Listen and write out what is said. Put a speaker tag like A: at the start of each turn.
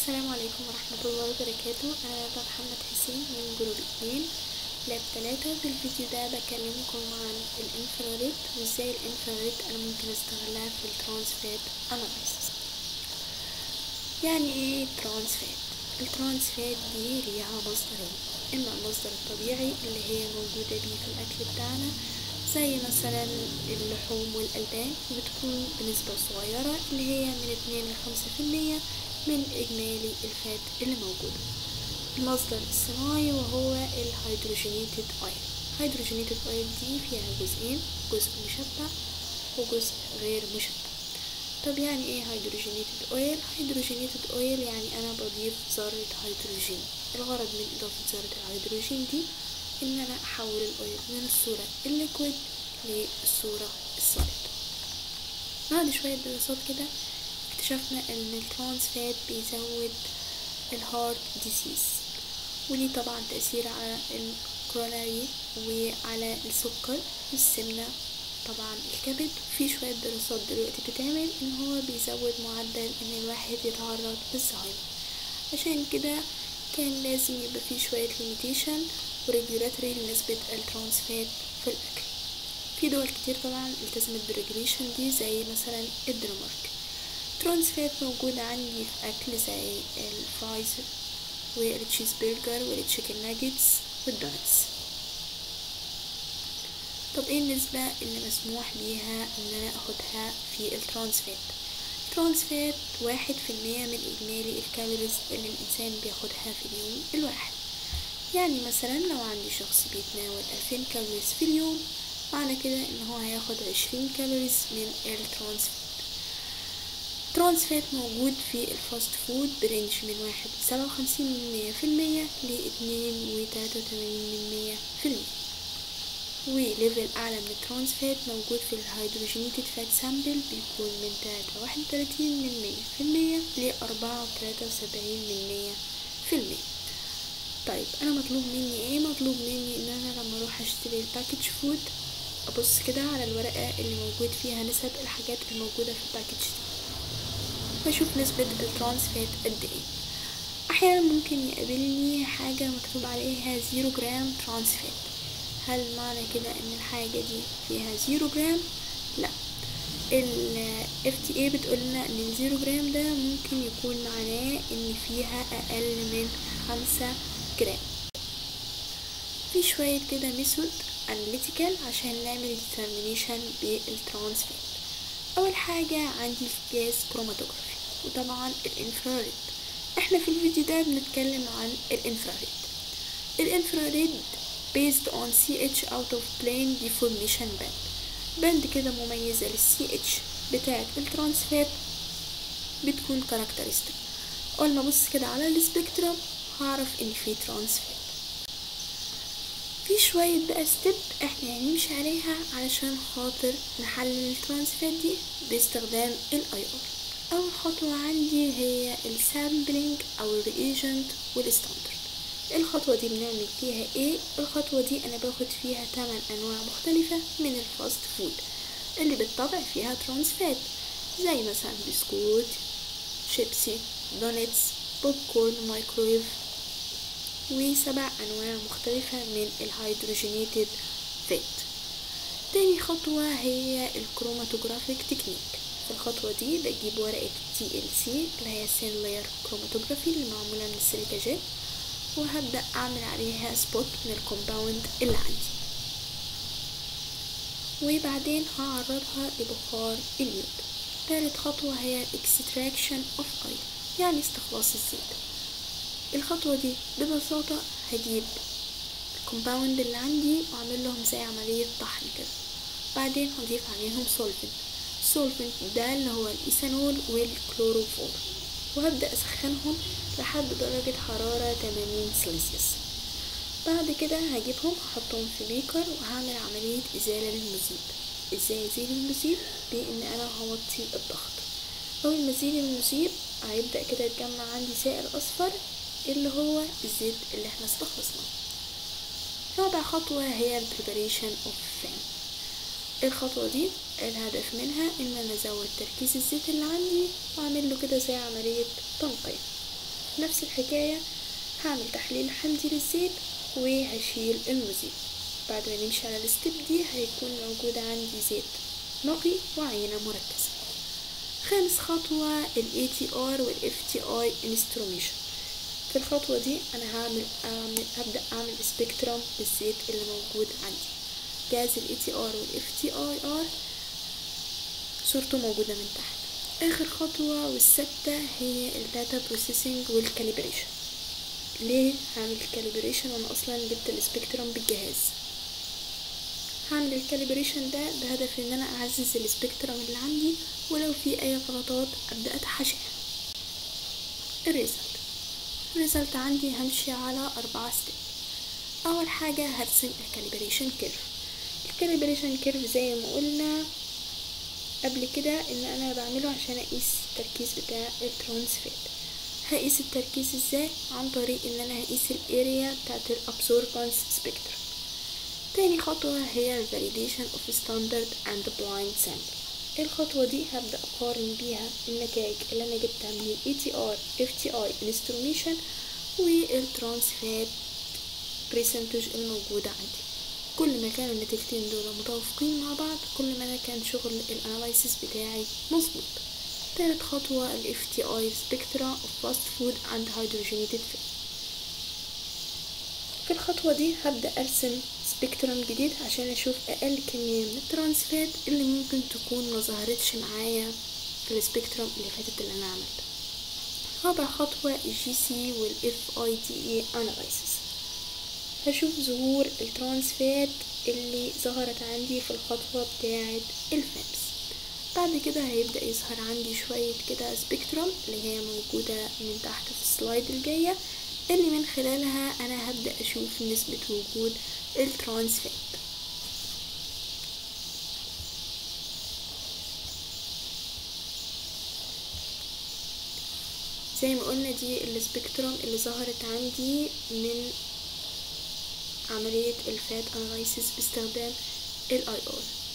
A: السلام عليكم ورحمة الله وبركاته أنا ندى محمد حسين من جروب اتنين لاب تلاتة في الفيديو ده بكلمكم عن الانفراريد وازاي الانفراريد أنا ممكن استغلها في الترانسفات اناليسيس يعني ايه ترانسفات الترانسفات دي ليها مصدرين اما المصدر الطبيعي اللي هي موجودة بيه في الاكل بتاعنا زي مثلا اللحوم والألبان وبتكون بنسبة صغيرة اللي هي من اتنين لخمسة في المية من إجمالي الفات اللي موجودة المصدر الصناعي وهو الهيدروجينيتد أويل هيدروجينيتد أويل دي فيها جزئين جزء مشبع وجزء غير مشبع طب يعني ايه هيدروجينيتد أويل هيدروجينيتد أويل يعني أنا بضيف ذرة هيدروجين الغرض من إضافة ذرة الهيدروجين دي ان انا احول الاويل من الصورة الليكويد للصورة السوليد بعد شوية دراسات كده اكتشفنا ان الترانس فات بيزود الهارت ديسيز وليه طبعا تأثير على الكروناري وعلى السكر والسمنة طبعا الكبد في شوية دراسات دلوقتي بتتعمل ان هو بيزود معدل ان الواحد يتعرض للزهايمر عشان كده كان لازم يبقى فيه شوية ليميتيشن وريجولاتوري لنسبة الترانسفات في الأكل في دول كتير طبعا التزمت بالريجوليشن دي زي مثلا الدنمارك ترانسفات موجودة عندي في أكل زي الفرايز والتشيز برجر والتشيكن ناجتس والدونتس طب ايه النسبة اللي مسموح بيها ان انا اخدها في الترانسفات الترانسفات واحد في المية من اجمالي الكالوريز اللي الانسان بياخدها في اليوم الواحد يعني مثلا لو عندي شخص بيتناول ألفين كالوريز في اليوم معنى كده ان هو هياخد عشرين كالوريز من الترانسفات الترانسفات موجود في الفاست فود برينج من واحد سبعة وخمسين من مية في المية لاتنين وتلاتة وتمانين من مية في المية وليفل أعلى من الترانسفات موجود في الهيدروجينيتد فات سامبل بيكون من تلاتة واحد وتلاتين من مية في المية لأربعة وتلاتة وسبعين من مية في المية طيب انا مطلوب مني ايه مطلوب مني ان انا لما اروح اشتري الباكج فود ابص كده على الورقة اللي موجود فيها نسب الحاجات الموجودة في الباكج دي واشوف نسبة الترانسفات قد ايه احيانا ممكن يقابلني حاجة مكتوب عليها زيرو جرام ترانسفات هل معنى كده ان الحاجة دي فيها زيرو جرام لا ال FDA بتقولنا ان الزيرو جرام ده ممكن يكون معناه ان فيها اقل من خمسة جرام في شوية كده ميثود اناليتيكال عشان نعمل determination بالترانسفات اول حاجة عندي الجاز كروماتوجرافي وطبعا الانفراريد احنا في الفيديو ده بنتكلم عن الانفراريد الانفراريد based on CH out of plane deformation band باند كده مميزة للسي اتش بتاعة الترانسفات بتكون كاركترستيك اول ما ابص كده على السبيكترم هعرف ان في ترانسفات في شوية بقى ستيب احنا هنمشي عليها علشان خاطر نحلل الترانسفات دي باستخدام الاي ار اول خطوة عندي هي السامبلينج او الريجنت والستاندرد الخطوة دي بنعمل فيها ايه الخطوة دي انا باخد فيها 8 انواع مختلفة من الفاست فود اللي بالطبع فيها ترانسفات زي مثلا بسكوت شيبسي دونتس بوب كورن مايكرويف وسبع انواع مختلفة من الهيدروجينيتد فات تاني خطوة هي الكروماتوجرافيك تكنيك في الخطوة دي بجيب ورقة تي ال سي اللي هي سين لاير كروماتوجرافي اللي معمولة من السيليكا جيل وهبدأ أعمل عليها سبوت من الكومباوند اللي عندي وبعدين هعرضها لبخار اليود تالت خطوة هي extraction of oil يعني استخلاص الزيت الخطوة دي ببساطة هجيب الكومباوند اللي عندي واعمل لهم زي عملية طحن كده بعدين هضيف عليهم سولفنت السولفنت ده اللي هو الايثانول والكلوروفور وهبدأ أسخنهم لحد درجة حرارة 80 سلسيوس بعد كده هجيبهم هحطهم في بيكر وهعمل عملية إزالة للمذيب ازاي ازيل المذيب بان انا هوطي الضغط اول ما ازيل المذيب هيبدأ كده يتجمع عندي سائل اصفر اللي هو الزيت اللي احنا استخلصناه رابع خطوة هي البريباريشن اوف فان الخطوة دي الهدف منها ان انا ازود تركيز الزيت اللي عندي واعمل له كده زي عملية تنقية نفس الحكاية هعمل تحليل حمضي للزيت وهشيل المذيب بعد ما نمشي على الستيب دي هيكون موجود عندي زيت نقي وعينة مركزة خامس خطوة ال ATR وال FTI instrumentation في الخطوة دي أنا هعمل, أعمل هبدأ أعمل سبيكترم للزيت اللي موجود عندي جهاز ال ATR وال FTIR صورته موجودة من تحت آخر خطوة والستة هي الداتا بروسيسنج والكاليبريشن ليه هعمل الكاليبريشن وانا اصلا جبت السبيكترم بالجهاز هعمل الكاليبريشن ده بهدف ان انا اعزز السبيكترم اللي عندي ولو في اي غلطات ابدا اتحاشاها الريزلت الريزلت عندي همشي على اربعة ستيب اول حاجة هرسم الكاليبريشن كيرف الكاليبريشن كيرف زي ما قلنا قبل كده ان انا بعمله عشان اقيس التركيز بتاع الترانسفيت هقيس التركيز ازاي عن طريق ان انا هقيس الاريا بتاعت الابسوربانس سبيكترم تاني خطوة هي validation of standard and blind sample الخطوة دي هبدأ أقارن بيها النتائج اللي أنا جبتها من ال ETR FTI instrumentation والترانسفات percentage الموجودة عندي كل ما كانوا النتيجتين دول متوافقين مع بعض كل ما أنا كان شغل الاناليسيس بتاعي مظبوط تالت خطوة ال FTI Spectra of Fast Food and Hydrogenated Food في الخطوة دي هبدأ أرسم سبيكترم جديد عشان أشوف أقل كمية من الترانسفات اللي ممكن تكون مظهرتش معايا في السبيكترم اللي فاتت اللي أنا عملتها رابع خطوة الجي سي والاف اي تي اي اناليسيس هشوف ظهور الترانسفات اللي ظهرت عندي في الخطوة بتاعة الفامس بعد كده هيبدأ يظهر عندي شوية كده سبيكترم اللي هي موجودة من تحت في السلايد الجاية اللي من خلالها أنا هبدأ أشوف نسبة وجود الترانسفات زي ما قلنا دي السبيكترم اللي ظهرت عندي من عملية الفات اناليسيس باستخدام الاي ار